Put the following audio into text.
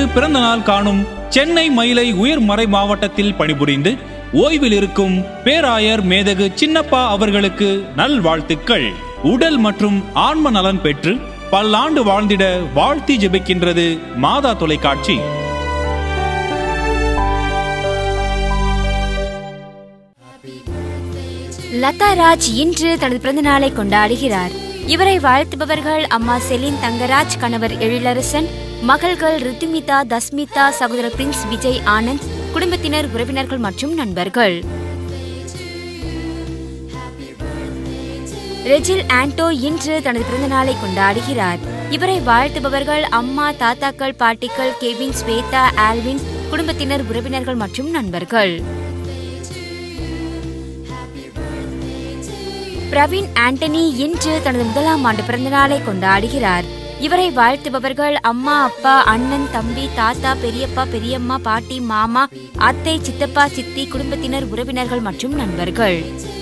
பிறந்த நாள் காணும் சென்னை மயிலை உயர்மறை மாவட்டத்தில் பணிபுரிந்து ஓய்வில் இருக்கும் பேராயர் மேதகு சின்னப்பா அவர்களுக்கு நல்வாழ்த்துக்கள் உடல் மற்றும் ஆன்ம நலன் பெற்று பல்லாண்டு வாழ்ந்திட வாழ்த்தி ஜெபிக்கின்றது மாதா தொலைக்காட்சி லதா ராஜ் இன்று தனது பிறந்த நாளை கொண்டாடுகிறார் இவரை வாழ்த்துபவர்கள் அம்மா செலின் தங்கராஜ் கணவர் எழிலரசன் மகள்கள் ரித்துமிதா தஸ்மிதா சகோதரர் பிரின்ஸ் விஜய் ஆனந்த் குடும்பத்தினர் உறவினர்கள் மற்றும் நண்பர்கள் ரெஜில் ஆண்டோ இன்று தனது பிறந்த நாளை கொண்டாடுகிறார் இவரை வாழ்த்துபவர்கள் அம்மா தாத்தாக்கள் பாட்டிகள் கெவின் ஸ்வேதா ஆல்வின் குடும்பத்தினர் உறவினர்கள் மற்றும் நண்பர்கள் பிரவீன் ஆண்டனி இன்று தனது முதலாம் ஆண்டு பிறந்த நாளை கொண்டாடுகிறார் இவரை வாழ்த்துபவர்கள் அம்மா அப்பா அண்ணன் தம்பி தாத்தா பெரியப்பா பெரியம்மா பாட்டி மாமா அத்தை சித்தப்பா சித்தி குடும்பத்தினர் உறவினர்கள் மற்றும் நண்பர்கள்